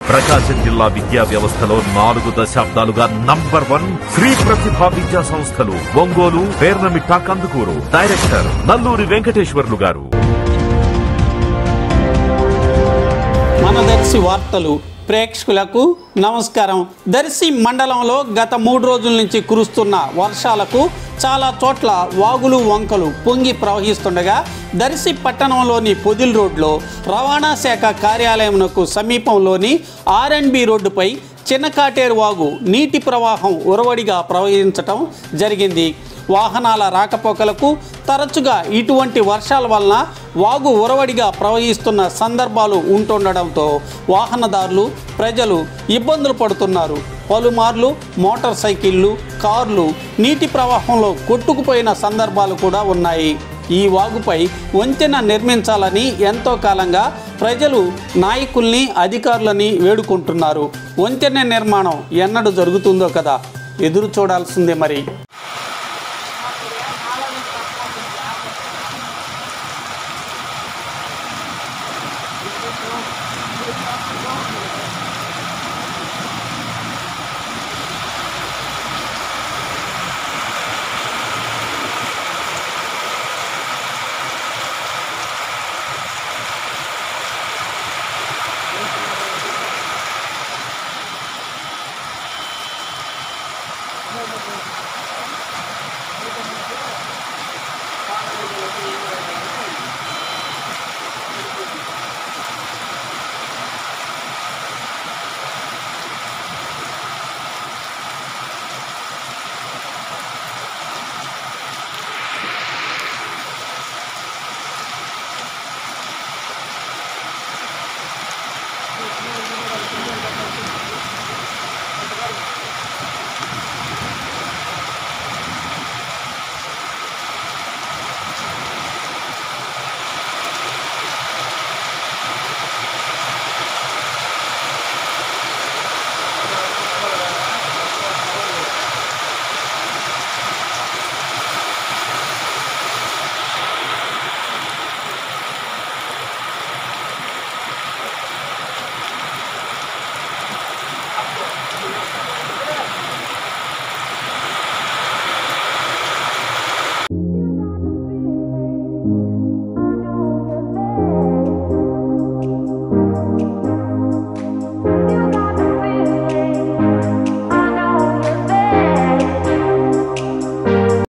ప్రకాశం జిల్లా విద్యా వ్యవస్థలో నాలుగు దశాబ్దాలుగా నంబర్ వన్ శ్రీ ప్రతిభా విద్యా సంస్థలు ఒంగోలు పేర్నమిట్ట కందుకూరు డైరెక్టర్ నల్లూరి వెంకటేశ్వర్లు గారు మన దర్శి వార్తలు ప్రేక్షకులకు నమస్కారం దర్శి మండలంలో గత మూడు రోజుల నుంచి కురుస్తున్న వర్షాలకు చాలా చోట్ల వాగులు వంకలు పొంగి ప్రవహిస్తుండగా దర్శి పట్టణంలోని పొదిల్ రోడ్లో రవాణా శాఖ కార్యాలయంకు సమీపంలోని ఆర్ఎండ్బి రోడ్డుపై చిన్నకాటేరు వాగు నీటి ప్రవాహం ఉరవడిగా ప్రవహించటం జరిగింది వాహనాల రాకపోకలకు తరచుగా ఇటువంటి వర్షాల వలన వాగు ఉరవడిగా ప్రవహిస్తున్న సందర్భాలు ఉంటుండడంతో వాహనదారులు ప్రజలు ఇబ్బందులు పడుతున్నారు పలుమార్లు మోటార్ సైకిళ్ళు కార్లు నీటి ప్రవాహంలో కొట్టుకుపోయిన సందర్భాలు కూడా ఉన్నాయి ఈ వాగుపై వంతెన నిర్మించాలని ఎంతో కాలంగా ప్రజలు నాయకుల్ని అధికారులని వేడుకుంటున్నారు వంతెన నిర్మాణం ఎన్నడు జరుగుతుందో కదా ఎదురు చూడాల్సిందే మరి